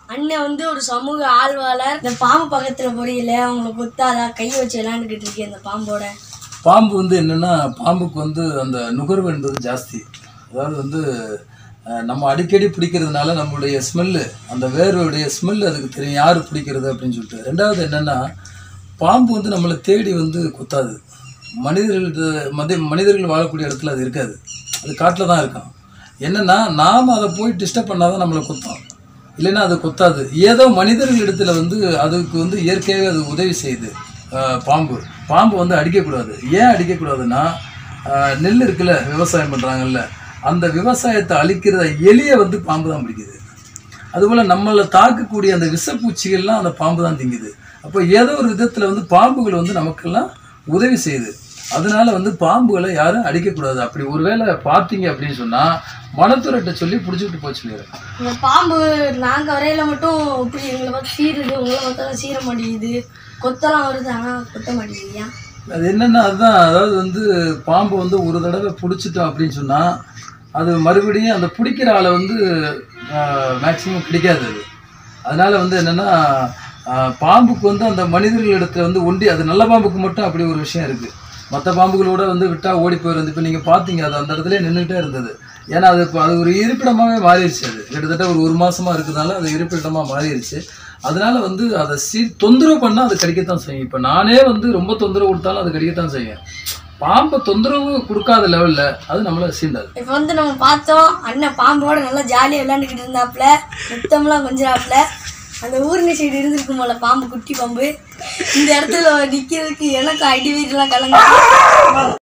அண்ணன் வந்து ஒரு சமூக ஆழ்வாளர் இந்த பாம்பு பக்கத்துல புரியல அவங்கள குத்தாதா கை வச்சு விளையாண்டுக்கிட்டு இருக்கேன் இந்த பாம்போட பாம்பு வந்து என்னென்னா பாம்புக்கு வந்து அந்த நுகர்வு என்பது ஜாஸ்தி அதாவது வந்து அஹ், நம்ம அடிக்கடி பிடிக்கிறதுனால நம்மளுடைய ஸ்மெல்லு அந்த வேர்வையுடைய ஸ்மெல் அதுக்கு தெரியும் யார் பிடிக்கிறது அப்படின்னு சொல்லிட்டு ரெண்டாவது என்னென்னா பாம்பு வந்து நம்மளை தேடி வந்து குத்தாது மனிதர்கள்ட்ட மதி மனிதர்கள் வாழக்கூடிய இடத்துல அது இருக்காது அது காட்டில் தான் இருக்கும் என்னென்னா நாம் அதை போய் டிஸ்டர்ப் பண்ணாதான் நம்மளை குத்தம் இல்லைன்னா அது கொத்தாது ஏதோ மனிதர்கள் இடத்துல வந்து அதுக்கு வந்து இயற்கையாகவே அது உதவி செய்யுது ஆஹ் பாம்பு பாம்பு வந்து அடிக்கக்கூடாது ஏன் அடிக்கக்கூடாதுன்னா ஆஹ் நெல் இருக்குல்ல விவசாயம் பண்ணுறாங்கல்ல அந்த விவசாயத்தை அழிக்கிறத எலியை வந்து பாம்பு தான் பிடிக்குது அதுபோல் நம்மளை தாக்கக்கூடிய அந்த விஷப்பூச்சிகள்லாம் அந்த பாம்பு தான் திங்குது அப்போ ஏதோ ஒரு விதத்தில் வந்து பாம்புகள் வந்து நமக்கெல்லாம் உதவி செய்யுது அதனால வந்து பாம்புகளை யாரும் அடிக்கக்கூடாது அப்படி ஒருவேளை பார்த்தீங்க அப்படின்னு சொன்னால் வனத்துறைட்ட சொல்லி பிடிச்சிக்கிட்டு போய் சொல்லிடுறேன் இந்த பாம்பு நாங்க வரையில மட்டும் இப்படி எங்களை பார்த்து சீருது உங்களை பார்த்தா சீர மாட்டேங்குது கொத்தெல்லாம் வருது ஆனா கொத்த மாட்டேங்குது ஏன் அது என்னன்னா அதுதான் அதாவது வந்து பாம்பு வந்து ஒரு தடவை பிடிச்சிட்டோம் அப்படின்னு சொன்னால் அது மறுபடியும் அந்த பிடிக்கிற ஆளை வந்து மேக்சிமம் கிடைக்காது அது அதனால வந்து என்னன்னா ஆஹ், பாம்புக்கு வந்து அந்த மனிதர்களிடத்துல வந்து ஒண்டி அது நல்ல பாம்புக்கு மட்டும் அப்படி ஒரு விஷயம் இருக்கு மற்ற பாம்புகளோட வந்து விட்டா ஓடி போயிருந்து இப்போ நீங்கள் பார்த்தீங்க அது அந்த இடத்துல நின்றுட்டே இருந்தது ஏன்னா அது இப்போ அது ஒரு இருப்பிடமாகவே மாறிடுச்சு அது கிட்டத்தட்ட ஒரு ஒரு மாசமா இருக்கிறதுனால அது இருப்பிடமா மாறிடுச்சு அதனால வந்து அதை சீ தொந்தரவு பண்ணால் அது கடிக்கத்தான் செய்யும் இப்போ நானே வந்து ரொம்ப தொந்தரவு கொடுத்தாலும் அது கடிக்கத்தான் செய்யும் பாம்பை தொந்தரவு கொடுக்காத லெவலில் அது நம்மளை சீண்டாது இப்போ வந்து நம்ம பார்த்தோம் அண்ணன் பாம்போட நல்லா ஜாலியாக விளையாண்டுக்கிட்டு இருந்தாப்புல முத்தம்லாம் கொஞ்சிறாப்புல அந்த ஊர்னி சைடு இருந்திருக்கும் போல பாம்பு குட்டி பாம்பு இந்த இடத்துல நிற்கிறதுக்கு எனக்கு அடி வீடுலாம் கலந்து